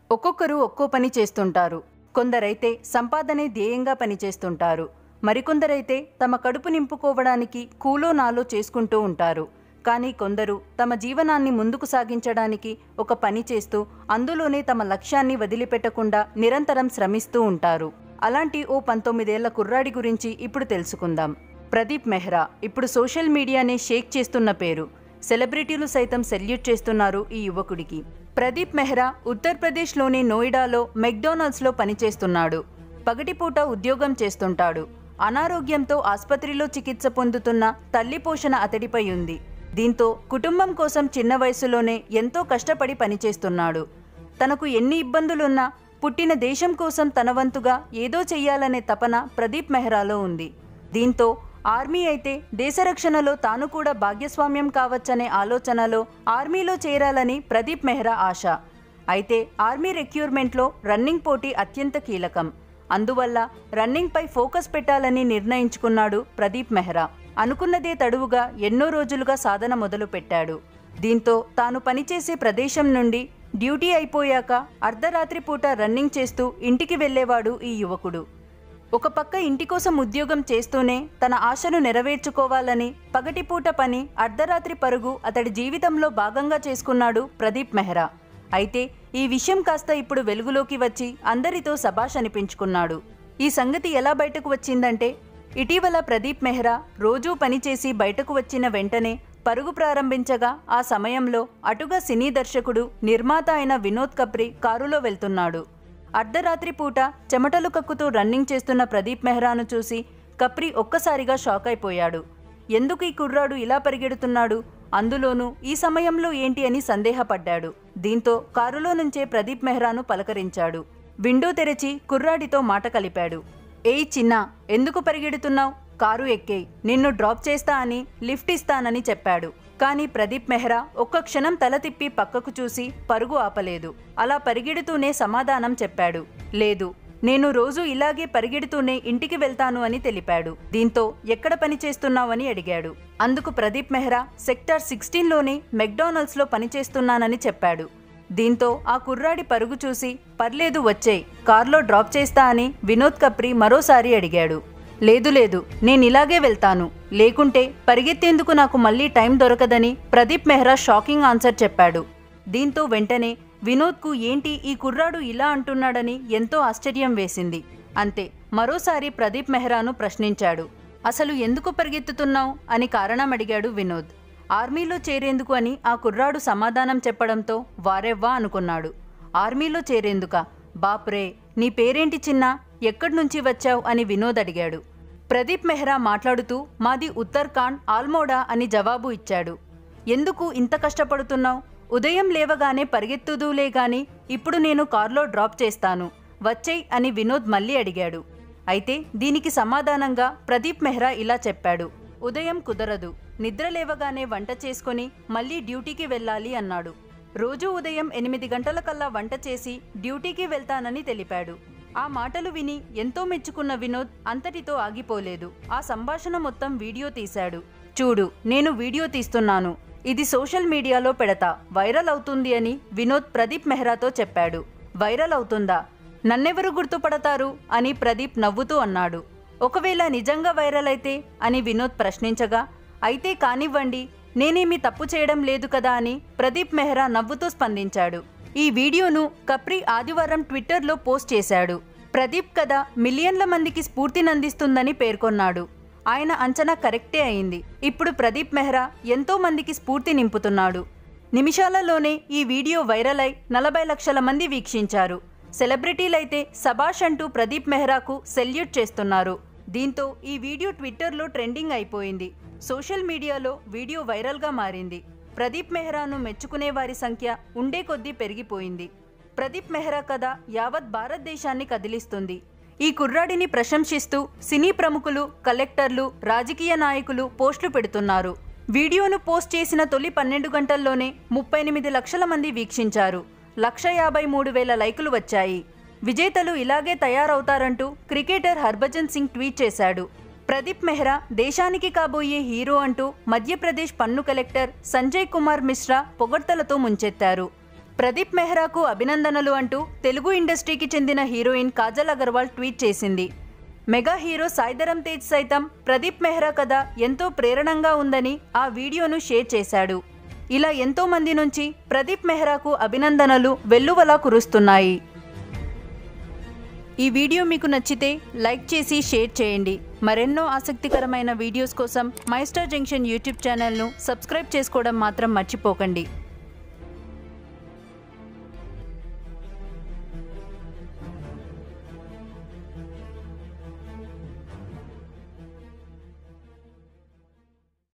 ఒక్కొక్కరు ఒక్కో పని చేస్తుంటారు కొందరైతే సంపాదనే ధ్యేయంగా పనిచేస్తుంటారు మరికొందరైతే తమ కడుపు నింపుకోవడానికి కూలో నాలో చేసుకుంటూ ఉంటారు కానీ కొందరు తమ జీవనాన్ని ముందుకు సాగించడానికి ఒక పని చేస్తూ అందులోనే తమ లక్ష్యాన్ని వదిలిపెట్టకుండా నిరంతరం శ్రమిస్తూ ఉంటారు అలాంటి ఓ పంతొమ్మిదేళ్ల కుర్రాడి గురించి ఇప్పుడు తెలుసుకుందాం ప్రదీప్ మెహ్రా ఇప్పుడు సోషల్ మీడియానే షేక్ చేస్తున్న పేరు సెలబ్రిటీలు సైతం సెల్యూట్ చేస్తున్నారు ఈ యువకుడికి ప్రదీప్ మెహ్రా ఉత్తరప్రదేశ్లోని నోయిడాలో మెక్డొనాల్డ్స్లో పనిచేస్తున్నాడు పగటిపూట ఉద్యోగం చేస్తుంటాడు అనారోగ్యంతో ఆసుపత్రిలో చికిత్స పొందుతున్న తల్లి పోషణ అతడిపై ఉంది దీంతో కుటుంబం కోసం చిన్న వయసులోనే ఎంతో కష్టపడి పనిచేస్తున్నాడు తనకు ఎన్ని ఇబ్బందులున్నా పుట్టిన దేశం కోసం తన వంతుగా ఏదో చెయ్యాలనే తపన ప్రదీప్ మెహ్రాలో ఉంది దీంతో ఆర్మీ అయితే దేశరక్షణలో తాను కూడా భాగ్యస్వామ్యం కావచ్చనే ఆలోచనలో ఆర్మీలో చేరాలని ప్రదీప్ మెహ్రా ఆశ అయితే ఆర్మీ రిక్రూట్మెంట్లో రన్నింగ్ పోటీ అత్యంత కీలకం అందువల్ల రన్నింగ్పై ఫోకస్ పెట్టాలని నిర్ణయించుకున్నాడు ప్రదీప్ మెహ్రా అనుకున్నదే తడువుగా ఎన్నో రోజులుగా సాధన మొదలుపెట్టాడు దీంతో తాను పనిచేసే ప్రదేశం నుండి డ్యూటీ అయిపోయాక అర్ధరాత్రి పూట రన్నింగ్ చేస్తూ ఇంటికి వెళ్ళేవాడు ఈ యువకుడు ఒక పక్క ఇంటి కోసం ఉద్యోగం చేస్తూనే తన ఆశను నెరవేర్చుకోవాలని పగటిపూట పని అర్ధరాత్రి పరుగు అతడి జీవితంలో భాగంగా చేసుకున్నాడు ప్రదీప్ మెహ్రా అయితే ఈ విషయం కాస్త ఇప్పుడు వెలుగులోకి వచ్చి అందరితో సభాష్ అనిపించుకున్నాడు ఈ సంగతి ఎలా బయటకు వచ్చిందంటే ఇటీవల ప్రదీప్ మెహ్రా రోజూ పనిచేసి బయటకు వచ్చిన వెంటనే పరుగు ప్రారంభించగా ఆ సమయంలో అటుగా సినీ దర్శకుడు నిర్మాత అయిన వినోద్ కప్రి కారులో వెళ్తున్నాడు అర్ధరాత్రి పూట చెమటలు కక్కుతూ రన్నింగ్ చేస్తున్న ప్రదీప్ మెహ్రాను చూసి కప్రి ఒక్కసారిగా షాక్ అయిపోయాడు ఎందుకు ఈ కుర్రాడు ఇలా పరిగెడుతున్నాడు అందులోనూ ఈ సమయంలో ఏంటి అని సందేహపడ్డాడు దీంతో కారులో నుంచే ప్రదీప్ మెహ్రాను పలకరించాడు విండో తెరిచి కుర్రాడితో మాట కలిపాడు ఏయ్ చిన్న ఎందుకు పరిగెడుతున్నావు కారు ఎక్కేయ్ నిన్ను డ్రాప్ చేస్తా అని లిఫ్ట్ ఇస్తానని చెప్పాడు కానీ ప్రదీప్ మెహ్రా ఒక్క క్షణం తల తిప్పి పక్కకు చూసి పరుగు ఆపలేదు అలా పరిగెడుతూనే సమాధానం చెప్పాడు లేదు నేను రోజు ఇలాగే పరిగెడుతూనే ఇంటికి వెళ్తాను అని తెలిపాడు దీంతో ఎక్కడ పని చేస్తున్నావని అడిగాడు అందుకు ప్రదీప్ మెహ్రా సెక్టార్ సిక్స్టీన్లోని మెక్డానల్డ్స్లో పనిచేస్తున్నానని చెప్పాడు దీంతో ఆ కుర్రాడి పరుగు చూసి పర్లేదు వచ్చేయ్ కార్లో డ్రాప్ చేస్తా అని వినోద్ కప్రి మరోసారి అడిగాడు లేదు లేదు నేను ఇలాగే వెళ్తాను లేకుంటే పరిగెత్తేందుకు నాకు మళ్ళీ టైం దొరకదని ప్రదీప్ మెహ్రా షాకింగ్ ఆన్సర్ చెప్పాడు దీంతో వెంటనే వినోద్కు ఏంటి ఈ కుర్రాడు ఇలా అంటున్నాడని ఎంతో ఆశ్చర్యం వేసింది అంతే మరోసారి ప్రదీప్ మెహ్రాను ప్రశ్నించాడు అసలు ఎందుకు పరిగెత్తుతున్నావు అని కారణం అడిగాడు వినోద్ ఆర్మీలో చేరేందుకు అని ఆ కుర్రాడు సమాధానం చెప్పడంతో వారెవ్వా అనుకున్నాడు ఆర్మీలో చేరేందుకా బాప్రే నీ పేరేంటి చిన్న ఎక్కడి నుంచి వచ్చావు అని వినోద్ అడిగాడు ప్రదీప్ మెహ్రా మాట్లాడుతూ మాది ఉత్తరాఖండ్ ఆల్మోడా అని జవాబు ఇచ్చాడు ఎందుకు ఇంత కష్టపడుతున్నావు ఉదయం లేవగానే పరిగెత్తుదూలే గాని ఇప్పుడు నేను కార్లో డ్రాప్ చేస్తాను వచ్చేయ్ అని వినోద్ మళ్ళీ అడిగాడు అయితే దీనికి సమాధానంగా ప్రదీప్ మెహ్రా ఇలా చెప్పాడు ఉదయం కుదరదు నిద్ర లేవగానే వంట చేసుకొని మళ్ళీ డ్యూటీకి వెళ్ళాలి అన్నాడు రోజూ ఉదయం ఎనిమిది గంటలకల్లా వంట చేసి డ్యూటీకి వెళ్తానని తెలిపాడు ఆ మాటలు విని ఎంతో మెచ్చుకున్న వినోద్ అంతటితో ఆగిపోలేదు ఆ సంభాషణ మొత్తం వీడియో తీశాడు చూడు నేను వీడియో తీస్తున్నాను ఇది సోషల్ మీడియాలో పెడతా వైరల్ అవుతుంది అని వినోద్ ప్రదీప్ మెహ్రాతో చెప్పాడు వైరల్ అవుతుందా నన్నెవరు గుర్తుపడతారు అని ప్రదీప్ నవ్వుతూ అన్నాడు ఒకవేళ నిజంగా వైరల్ అయితే అని వినోద్ ప్రశ్నించగా అయితే కానివ్వండి నేనేమీ తప్పు చేయడం లేదు కదా అని ప్రదీప్ మెహ్రా నవ్వుతూ స్పందించాడు ఈ వీడియోను కప్రి ఆదివారం ట్విట్టర్లో పోస్ట్ చేశాడు ప్రదీప్ కథ మిలియన్ల మందికి స్ఫూర్తినందిస్తుందని పేర్కొన్నాడు ఆయన అంచనా కరెక్టే అయింది ఇప్పుడు ప్రదీప్ మెహ్రా ఎంతో మందికి స్ఫూర్తి నింపుతున్నాడు నిమిషాలలోనే ఈ వీడియో వైరల్ అయి నలభై లక్షల మంది వీక్షించారు సెలబ్రిటీలైతే సబాష్ అంటూ ప్రదీప్ మెహ్రాకు సెల్యూట్ చేస్తున్నారు దీంతో ఈ వీడియో ట్విట్టర్లో ట్రెండింగ్ అయిపోయింది సోషల్ మీడియాలో వీడియో వైరల్గా మారింది ప్రదీప్ మెహ్రాను మెచ్చుకునే వారి సంఖ్య ఉండే కొద్దీ పెరిగిపోయింది ప్రదీప్ మెహ్రా కథ యావత్ భారతదేశాన్ని కదిలిస్తుంది ఈ కుర్రాడిని ప్రశంసిస్తూ సినీ ప్రముఖులు కలెక్టర్లు రాజకీయ నాయకులు పోస్టులు పెడుతున్నారు వీడియోను పోస్ట్ చేసిన తొలి పన్నెండు గంటల్లోనే ముప్పై ఎనిమిది లక్షల మంది వీక్షించారు లక్ష యాభై మూడు వేల లైకులు వచ్చాయి విజేతలు ఇలాగే తయారవుతారంటూ క్రికెటర్ హర్భజన్ సింగ్ ట్వీట్ చేశాడు ప్రదీప్ మెహ్రా దేశానికి కాబోయే హీరో అంటూ మధ్యప్రదేశ్ పన్ను కలెక్టర్ సంజయ్ కుమార్ మిశ్రా పొగడ్తలతో ముంచెత్తారు ప్రదీప్ మెహ్రాకు అభినందనలు అంటూ తెలుగు ఇండస్ట్రీకి చెందిన హీరోయిన్ కాజల్ అగర్వాల్ ట్వీట్ చేసింది మెగా హీరో సాయిధరం తేజ్ సైతం ప్రదీప్ మెహ్రా కథ ఎంతో ప్రేరణంగా ఉందని ఆ వీడియోను షేర్ చేశాడు ఇలా ఎంతో మంది నుంచి ప్రదీప్ మెహ్రాకు అభినందనలు వెల్లువలా కురుస్తున్నాయి ఈ వీడియో మీకు నచ్చితే లైక్ చేసి షేర్ చేయండి మరెన్నో ఆసక్తికరమైన వీడియోస్ కోసం మైస్టర్ జంక్షన్ యూట్యూబ్ ఛానల్ను సబ్స్క్రైబ్ చేసుకోవడం మాత్రం మర్చిపోకండి